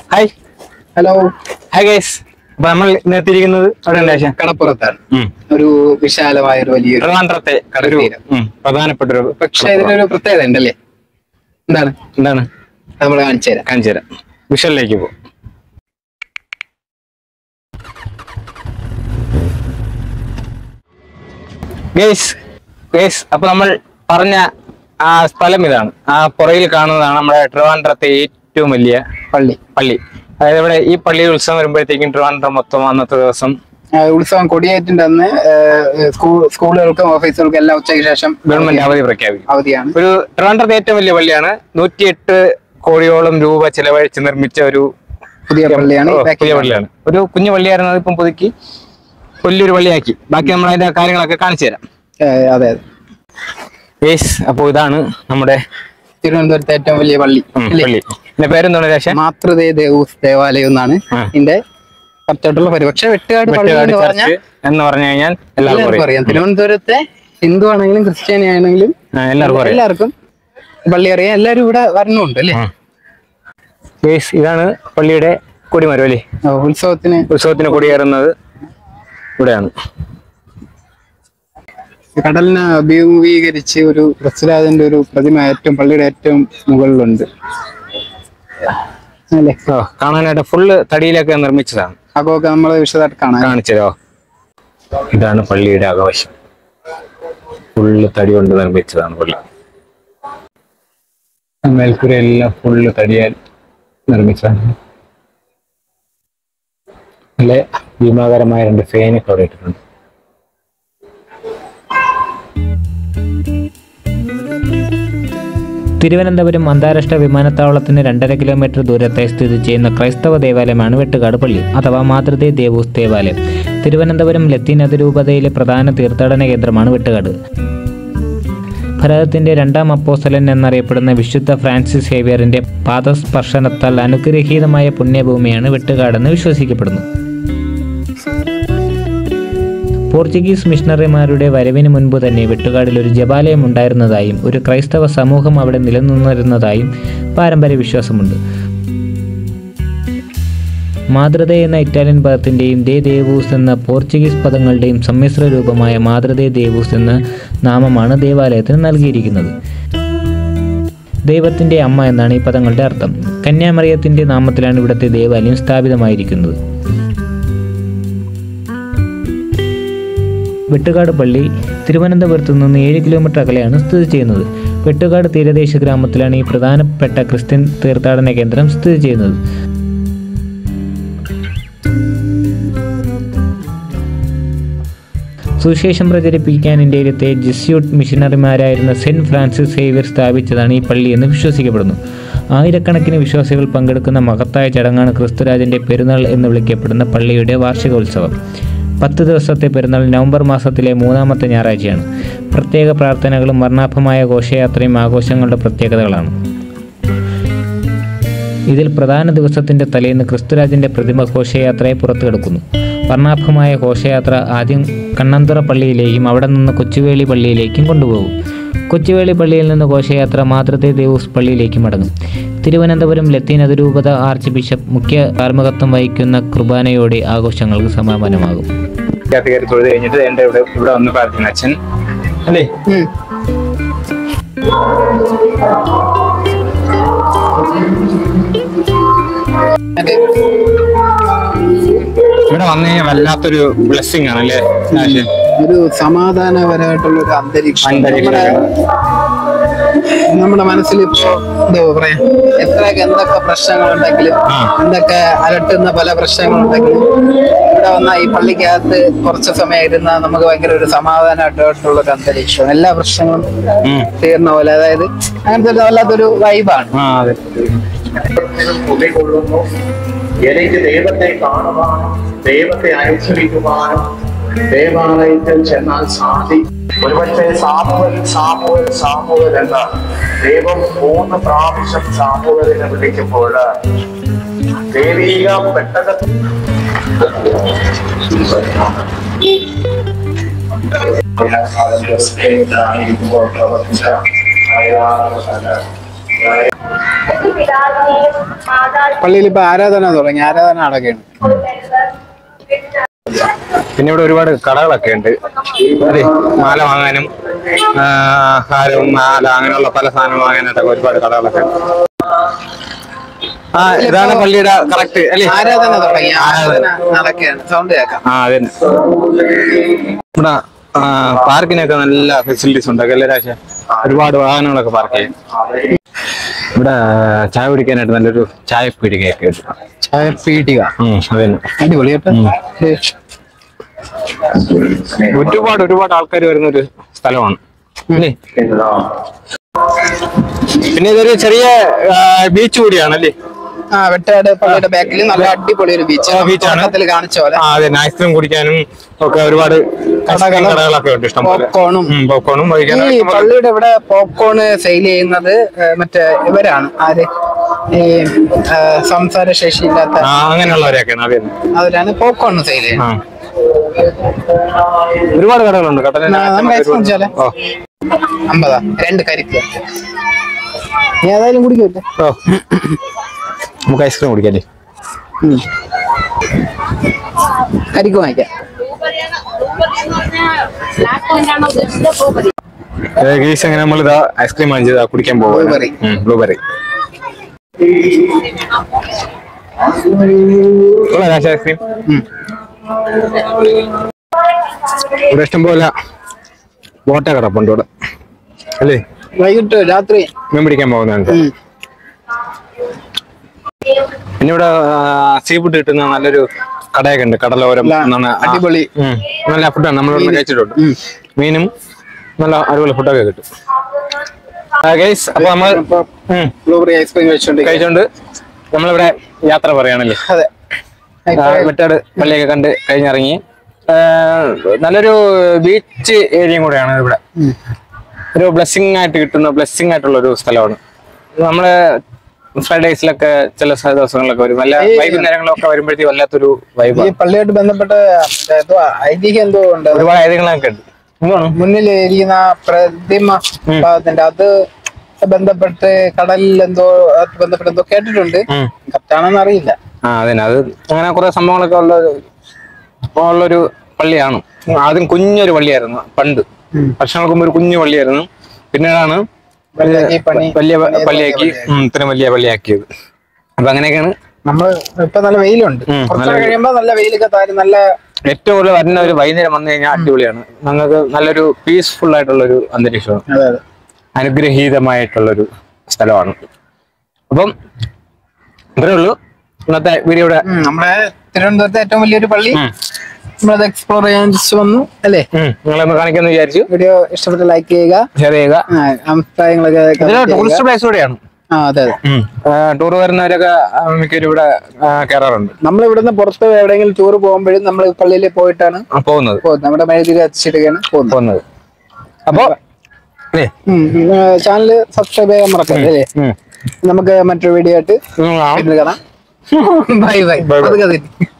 Hi hello hi guys അപ്പൊ നമ്മൾ ഇന്ന് എത്തിയിരിക്കുന്നത് അവിടെ എന്താ ആശാ? കടപ്പുറത്താണ് ഉം. ഒരു വിശാലമായ ഒരു വലിയൊരു ട്രിവാൻഡ്രത്തെ ഒരു കടൽത്തീരം. ഉം, പ്രധാനപ്പെട്ട ഒരു പക്ഷെ ഇതിനൊരു പ്രത്യേകത ഉണ്ടല്ലേ എന്താണ് എന്താണ് നമ്മൾ കാണിച്ചു തരാം കാണിച്ചു തരാം വിഷലിലേക്ക് പോകും ഗേസ് ഗേസ് അപ്പൊ നമ്മൾ പറഞ്ഞ ആ സ്ഥലം ഇതാണ് ആ പുറയിൽ കാണുന്നതാണ് നമ്മുടെ ട്രിവാൻഡ്രത്തെ ഏറ്റവും വലിയ പള്ളി പള്ളി അതായത് ഇവിടെ ഈ പള്ളി ഉത്സവം വരുമ്പോഴത്തേക്കും ട്രിവാൻഡ്രം മൊത്തം അന്നത്തെ ദിവസം ആ, ഉത്സവം കൊടിയേറ്റിന്റെ അന്ന് ഏഹ്, സ്കൂൾ സ്കൂളുകൾക്കും ഓഫീസുകൾക്കും എല്ലാം ഉച്ചയ്ക്ക് ശേഷം ഗവൺമെന്റ് അവധി പ്രഖ്യാപിക്കും അവധിയാണ് ഒരു ട്രിവാൻഡ്രത്തെ ഏറ്റവും വലിയ പള്ളിയാണ് നൂറ്റിയെട്ട് കോടിയോളം രൂപ ചെലവഴിച്ച് നിർമ്മിച്ച ഒരു പുതിയ പള്ളിയാണ് ഓ, ബാക്കി പുതിയ പള്ളിയാണ് ഒരു കുഞ്ഞു പള്ളിയായിരുന്നു ഇപ്പം പുതുക്കി വലിയൊരു പള്ളിയാക്കി ബാക്കി നമ്മൾ അതിന്റെ കാര്യങ്ങളൊക്കെ കാണിച്ചു തരാം ഏഹ്, അതെ അതെ യേസ് അപ്പോ ഇതാണ് നമ്മുടെ തിരുവനന്തപുരത്തെ ഏറ്റവും വലിയ പള്ളി ഉം, അല്ലേ? പള്ളി എന്റെ പേരെന്താണ് രാശ മാതൃദേ ദേവൂസ് ദേവാലയം എന്നാണ് ആ. ഇതിന്റെ കറക്റ്റായിട്ടുള്ള പേര് പക്ഷെ വെട്ടുകാട് പള്ളി വെട്ടുകാട് എന്ന് പറഞ്ഞാൽ ചർച്ച് എന്ന് പറഞ്ഞു കഴിഞ്ഞാൽ എല്ലാവർക്കും എല്ലാവർക്കും അറിയാം അറിയാം തിരുവനന്തപുരത്തെ ഹിന്ദു ആണെങ്കിലും ക്രിസ്ത്യാനി ആണെങ്കിലും ആ, എല്ലാവർക്കും അറിയാം എല്ലാവർക്കും പള്ളി അറിയാം എല്ലാവരും ഇവിടെ വരണുണ്ട് അല്ലേ യേസ് ഇതാണ് പള്ളിയുടെ കൊടിമരം അല്ലേ ഓ, ഉത്സവത്തിന് ഉത്സവത്തിന് കൊടിയേറുന്നത് ഇവിടെയാണ് കടലിനെ അഭിമുഖീകരിച്ച് ഒരു പൃഥ്വിരാജന്റെ ഒരു പ്രതിമ ഏറ്റവും പള്ളിയുടെ ഏറ്റവും മുകളിലുണ്ട് അല്ലേ ഓ കാണാനായിട്ട് ഫുള്ള് തടിയിലൊക്കെ നിർമ്മിച്ചതാണ് അതൊക്കെ നമ്മൾ വിശദമായിട്ട് കാണാം കാണിച്ചതോ ഇതാണ് പള്ളിയുടെ അകവശം ഫുള്ള് തടി കൊണ്ട് നിർമ്മിച്ചതാണ് പള്ളി മേൽക്കൂര എല്ലാം ഫുള്ള് തടിയാൽ നിർമ്മിച്ചതാണ് നല്ല ഭീമാകരമായ രണ്ട് ഫേനൊക്കെ അവിടെ ഇട്ടിട്ടുണ്ട് തിരുവനന്തപുരം അന്താരാഷ്ട്ര വിമാനത്താവളത്തിന് രണ്ടര കിലോമീറ്റർ ദൂരത്തെ സ്ഥിതി ചെയ്യുന്ന ക്രൈസ്തവ ദേവാലയമാണ് വെട്ടുകാട് പള്ളി അഥവാ മാതൃദേ ദേവൂസ് ദേവാലയം തിരുവനന്തപുരം ലത്തീൻ അതിരൂപതയിലെ പ്രധാന തീർത്ഥാടന കേന്ദ്രമാണ് വെട്ടുകാട് ഭാരതത്തിന്റെ രണ്ടാം അപ്പോസ്തലൻ എന്നറിയപ്പെടുന്ന വിശുദ്ധ ഫ്രാൻസിസ് സേവിയറിന്റെ പാദസ്പർശനത്താൽ അനുഗ്രഹീതമായ പുണ്യഭൂമിയാണ് വെട്ടുകാടെന്ന് വിശ്വസിക്കപ്പെടുന്നു പോർച്ചുഗീസ് മിഷണറിമാരുടെ വരവിന് മുൻപ് തന്നെ വെട്ടുകാടിൽ ഒരു ജപാലയം ഉണ്ടായിരുന്നതായും ഒരു ക്രൈസ്തവ സമൂഹം അവിടെ നിലനിന്നിരുന്നതായും പാരമ്പര്യ വിശ്വാസമുണ്ട് മാതൃദ എന്ന ഇറ്റാലിയൻ പദത്തിൻ്റെയും ദേ ദേവൂസ് എന്ന പോർച്ചുഗീസ് പദങ്ങളുടെയും സമ്മിശ്ര രൂപമായ മാതൃദേ ദേവൂസ് എന്ന നാമമാണ് ദേവാലയത്തിന് നൽകിയിരിക്കുന്നത് ദൈവത്തിൻ്റെ അമ്മ എന്നാണ് ഈ പദങ്ങളുടെ അർത്ഥം കന്യാമറിയത്തിൻ്റെ നാമത്തിലാണ് ഇവിടുത്തെ ദേവാലയം സ്ഥാപിതമായിരിക്കുന്നത് വെട്ടുകാട് പള്ളി തിരുവനന്തപുരത്ത് നിന്ന് ഏഴ് കിലോമീറ്റർ അകലെയാണ് സ്ഥിതി ചെയ്യുന്നത് വെട്ടുകാട് തീരദേശ ഗ്രാമത്തിലാണ് ഈ പ്രധാനപ്പെട്ട ക്രിസ്ത്യൻ തീർത്ഥാടന കേന്ദ്രം സ്ഥിതി ചെയ്യുന്നത് സുവിശേഷം പ്രചരിപ്പിക്കാൻ ഇന്ത്യയിലത്തെ ജെസ്യൂട്ട് മിഷനറിമാരായിരുന്ന സെന്റ് ഫ്രാൻസിസ് സേവിയർ സ്ഥാപിച്ചതാണ് ഈ പള്ളി എന്ന് വിശ്വസിക്കപ്പെടുന്നു ആയിരക്കണക്കിന് വിശ്വാസികൾ പങ്കെടുക്കുന്ന മഹത്തായ ചടങ്ങാണ് ക്രിസ്തുരാജന്റെ പെരുന്നാൾ എന്ന് വിളിക്കപ്പെടുന്ന പള്ളിയുടെ വാർഷികോത്സവം പത്ത് ദിവസത്തെ പെരുന്നാൾ നവംബർ മാസത്തിലെ മൂന്നാമത്തെ ഞായറാഴ്ചയാണ് പ്രത്യേക പ്രാർത്ഥനകളും വർണ്ണാഭമായ ഘോഷയാത്രയും ആഘോഷങ്ങളുടെ പ്രത്യേകതകളാണ് ഇതിൽ പ്രധാന ദിവസത്തിന്റെ തലേന്ന് ക്രിസ്തുരാജന്റെ പ്രതിമ ഘോഷയാത്രയെ പുറത്തുകിടക്കുന്നു വർണ്ണാഭമായ ഘോഷയാത്ര ആദ്യം കണ്ണന്തുറ പള്ളിയിലേക്കും അവിടെ നിന്ന് കൊച്ചുവേളി പള്ളിയിലേക്കും കൊണ്ടുപോകും കൊച്ചുവേളി പള്ളിയിൽ നിന്ന് ഘോഷയാത്ര മാതൃദേ ദേവൂസ് പള്ളിയിലേക്ക് മടങ്ങും തിരുവനന്തപുരം ലത്തീൻ അതിരൂപത ആർച്ച് ബിഷപ്പ് മുഖ്യ കാർമ്മികത്വം വഹിക്കുന്ന കുർബാനയോടെ ആഘോഷങ്ങൾക്ക് സമാപനമാകും ഇതിനകത്ത് കയറി തൊഴുത് കഴിഞ്ഞിട്ട് എന്റെ ഇവിടെ ഇവിടെ വന്ന് പ്രാർത്ഥിക്കുന്ന അച്ഛൻ അല്ലേ ഉം. അതെ. ഇവിടെ വന്നു കഴിഞ്ഞാൽ വല്ലാത്തൊരു ബ്ലെസ്സിങ് ആണ് അല്ലേ ആശേ? ഒരു സമാധാനപരമായിട്ടുള്ള ഒരു അന്തരീക്ഷം അന്തരീക്ഷം. നമ്മുടെ നമ്മുടെ മനസ്സിൽ ഇപ്പോ എന്തോ പറയാ എത്രയൊക്കെ എന്തൊക്കെ പ്രശ്നങ്ങളുണ്ടെങ്കിലും ആ. എന്തൊക്കെ അലട്ടുന്ന പല പ്രശ്നങ്ങളുണ്ടെങ്കിലും ഇവിടെ വന്ന ഈ പള്ളിക്കകത്ത് കുറച്ച് സമയം ഇരുന്ന നമുക്ക് ഭയങ്കര ഒരു സമാധാനമായിട്ടുള്ള ഒരു അന്തരീക്ഷം എല്ലാ പ്രശ്നങ്ങളും ഉം. തീർന്ന പോലെ അതായത് അങ്ങനത്തെ ഒരു വല്ലാത്തൊരു വൈബാണ് ആ അതെ കുടികൊള്ളുന്നു എനിക്ക് ദൈവത്തെ കാണുവാനും ദൈവത്തെ അനുസരിക്കുവാനും ദേവാലയത്തിൽ ചെന്നാൽ സാധി ഒരുപക്ഷെ സാമുവൽ സാമുവൽ സാമുവൽ എന്ന ദൈവം മൂന്ന് പ്രാവശ്യം സാമുവലിനെ വിളിക്കുമ്പോൾ ദൈവീക പെട്ടകത്തിൽ അതിന്റെ സ്നേഹിതനായിരിക്കുമ്പോൾ പ്രവർത്തിച്ച അയാളാണ് പള്ളിയിൽ ഇപ്പൊ ആരാധന തുടങ്ങി ആരാധന നടക്കുകയാണ് പിന്നെ ഇവിടെ ഒരുപാട് കടകളൊക്കെ ഉണ്ട് അതെ മാല വാങ്ങാനും ആ, ഹാരവും മാല അങ്ങനെയുള്ള പല സാധനം വാങ്ങാനായിട്ടൊക്കെ ഒരുപാട് കടകളൊക്കെ ഉണ്ട് ആ ഇതാണ് പള്ളിയുടെ കറക്റ്റ് അല്ലേ ആരാധന തുടങ്ങി ആരാധന നടക്കുകയാണ് സൗണ്ട് കേൾക്കാം ആ അതെ ഇവിടെ ആ, പാർക്കിനൊക്കെ നല്ല ഫെസിലിറ്റീസ് ഉണ്ട് അല്ലേ രാശ ഒരുപാട് വാഹനങ്ങളൊക്കെ പാർക്ക് ചെയ്യും ഇവിടെ ചായ കുടിക്കാനായിട്ട് നല്ലൊരു ചായ പീടികയൊക്കെ ഉണ്ട് ചായ പീടിക ഉം, അതന്നെ അടിപൊളി കേട്ടോ ഒരുപാട് ഒരുപാട് ആൾക്കാർ വരുന്ന ഒരു സ്ഥലമാണ് അല്ലേ പിന്നെ ഇതൊരു ചെറിയ ബീച്ച് കൂടിയാണ് അല്ലേ ആ വെട്ടാട് പള്ളിയുടെ ബാക്കിൽ നല്ല അടിപൊളി ഒരു ബീച്ച് ആ, beach ആണ്. പക്കത്തിൽ കാണിച്ച പോലെ ആ അതെ ഐസ്ക്രീം കുടിക്കാനും ഒക്കെ ഒരുപാട് ഐസ്ക്രീം കടകളൊക്കെ ഉണ്ട് ഇഷ്ടം പോലെ പോപ്കോണും പോപ്കോണും ഈ പള്ളിയുടെ ഇവിടെ പോപ്കോൺ സെയിൽ ചെയ്യുന്നത് ഏ, മറ്റേ ഇവരാണ് ആര് ഈ ഏ, സംസാര ശേഷി ഇല്ലാത്ത ആ അങ്ങനെയുള്ളവരെയൊക്കെയാണ് അതെ അവരാണ് പോപ്കോൺ സെയിൽ ആ ചെയ്യുന്നത് ഒരുപാട് കടകളുണ്ട് കടലിൽ ആ, നമുക്ക് ഐസ്ക്രീം കുടിച്ചാലോ ഓ അമ്പതാ രണ്ട് കരിക്ക് നീ ഏതായാലും കുടിക്കല്ലേ ഓ നമുക്ക് ഐസ്ക്രീം കുടിക്കല്ലേ കരിക്ക് വാങ്ങിക്കാം ഗീസ് അങ്ങനെ നമ്മൾ ഇതാ ഐസ്ക്രീം വാങ്ങിച്ചത് കുടിക്കാൻ പോകും Blueberry. ബ്ലൂബെറി ഐസ്ക്രീം ഇവിടെ ഇഷ്ടം പോലെ ബോട്ട കിടപ്പുണ്ട് ഇവിടെ അല്ലേ വൈകിട്ട് രാത്രി മീൻ പിടിക്കാൻ പോകുന്നുണ്ട് ഉം. പിന്നെ ഇവിടെ സീ ഫുഡ് കിട്ടുന്ന നല്ലൊരു കടയൊക്കെ ഉണ്ട് കടലോരം ല- എന്നാണ് ആ- അടിപൊളി. ഉം. നല്ല ഫുഡാണ് നമ്മളിവിടെ കഴിച്ചിട്ടുണ്ട് മീനും നല്ല അടിപൊളി ഫുഡൊക്കെ കിട്ടും ഗൈസ് അപ്പൊ നമ്മൾ ഉം, ബ്ലൂബെറി ഐസ്ക്രീം കഴിച്ചോണ്ട് കഴിച്ചോണ്ട് നമ്മളിവിടെ യാത്ര പറയാണല്ലേ അതെ ആ, വെട്ടാട് പള്ളിയൊക്കെ കണ്ട് കഴിഞ്ഞിറങ്ങി ആ, നല്ലൊരു ബീച്ച് ഏരിയയും കൂടെയാണ് ഇവിടെ ഒരു ബ്ലെസ്സിങ് ആയിട്ട് കിട്ടുന്ന ബ്ലെസ്സിങ് ആയിട്ടുള്ള ഒരു സ്ഥലമാണ് നമ്മള് ഫ്രൈഡേസിലൊക്കെ ചില സ- ദിവസങ്ങളിലൊക്കെ വരും വല്ല ഈ- വൈകുന്നേരങ്ങളൊക്കെ വരുമ്പോഴത്തേക്കും വല്ലാത്തൊരു വൈബ് ഈ പള്ളിയായിട്ട് ബന്ധപ്പെട്ട മറ്റേ എന്തോ ഐതിഹ്യം എന്തോ ഉണ്ട് ഒരുപാട് ഐതിഹ്യങ്ങളൊക്കെ ഉണ്ട് എന്താണ് മുന്നിൽ ഇരിക്കുന്ന ആ പ്രതിമ ഭാഗത്തിന്റെ അത് ബന്ധപ്പെട്ട് കടലിൽ എന്തോ അത് ബന്ധപ്പെട്ട് എന്തോ കേട്ടിട്ടുണ്ട് ഉം. കറക്റ്റാണെന്ന് അറിയില്ല ആ അതന്നെ അത് അങ്ങനെ കുറെ സംഭവങ്ങളൊക്കെ ഉള്ള ഒരു- ഉള്ളൊരു പള്ളിയാണ് ആദ്യം കുഞ്ഞൊരു പള്ളിയായിരുന്നു പണ്ട് വർഷങ്ങൾക്ക് മുമ്പ് ഒരു കുഞ്ഞു പള്ളിയായിരുന്നു പിന്നീടാണ് വലുതാക്കി പണി വലിയ പള്ളിയാക്കി ഉം, ഇത്രയും വലിയ പള്ളിയാക്കിയത് അപ്പൊ അങ്ങനെയൊക്കെയാണ് നമ്മള് ഇപ്പൊ നല്ല വെയിലുണ്ട് ഉം, കുറച്ചുകൂടെ നല്ല കഴിയുമ്പോ നല്ല വെയിലൊക്കെ താരും നല്ല ഏറ്റവും കൂടുതൽ വരുന്ന ഒരു വൈകുന്നേരം വന്നു കഴിഞ്ഞാൽ അടിപൊളിയാണ് ഞങ്ങൾക്ക് നല്ലൊരു പീസ്ഫുൾ ആയിട്ടുള്ള ഒരു അന്തരീക്ഷമാണ് അതെ അതെ അനുഗ്രഹീതമായിട്ടുള്ളൊരു സ്ഥലമാണ് അപ്പം ഇത്രേ ഉള്ളൂ ഇന്നത്തെ വീഡിയോയുടെ ഉം, നമ്മുടെ തിരുവനന്തപുരത്തെ ഏറ്റവും വലിയൊരു പള്ളി ഉം. നമ്മളത് എക്സ്പ്ലോർ ചെയ്യാൻ just വന്നു അല്ലേ ഉം, നിങ്ങളൊന്ന് കാണിക്കാന്ന് വിചാരിച്ചു വീഡിയോ ഇഷ്ടപ്പെട്ട് ലൈക്ക് ചെയ്യുക ഷെയർ ചെയ്യുക ആ, അഭിപ്രായങ്ങളൊക്കെ ഇതൊരു comment ചെയ്യുക. ടൂറിസ്റ്റ് പ്ലേസ് കൂടെയാണ് ആ അതെ അതെ ടൂർ വരുന്നവരൊക്കെ ആ, മിക്കവരും ഇവിടെ ആ, കയറാറുണ്ട് നമ്മൾ ഇവിടുന്ന് പുറത്ത് എവിടെയെങ്കിലും ടൂർ പോകുമ്പോഴും നമ്മൾ പള്ളിയിൽ പോയിട്ടാണ് ആ, പോകുന്നത് പോകുന്നത് നമ്മുടെ മെഴുതിരി എത്തിച്ചിട്ടൊക്കെയാണ് പോകുന്നത് പോകുന്നത് അപ്പോ അല്ലേ ചാനൽ സബ്സ്ക്രൈബ് ചെയ്യാൻ മറക്കരുത് അല്ലേ ഉം. നമുക്ക് മറ്റൊരു വീഡിയോ ആയിട്ട് ഉം, ആ. വീണ്ടും കാണാം ബൈ ബൈ Bye bye. പതുക്കെ തിരി.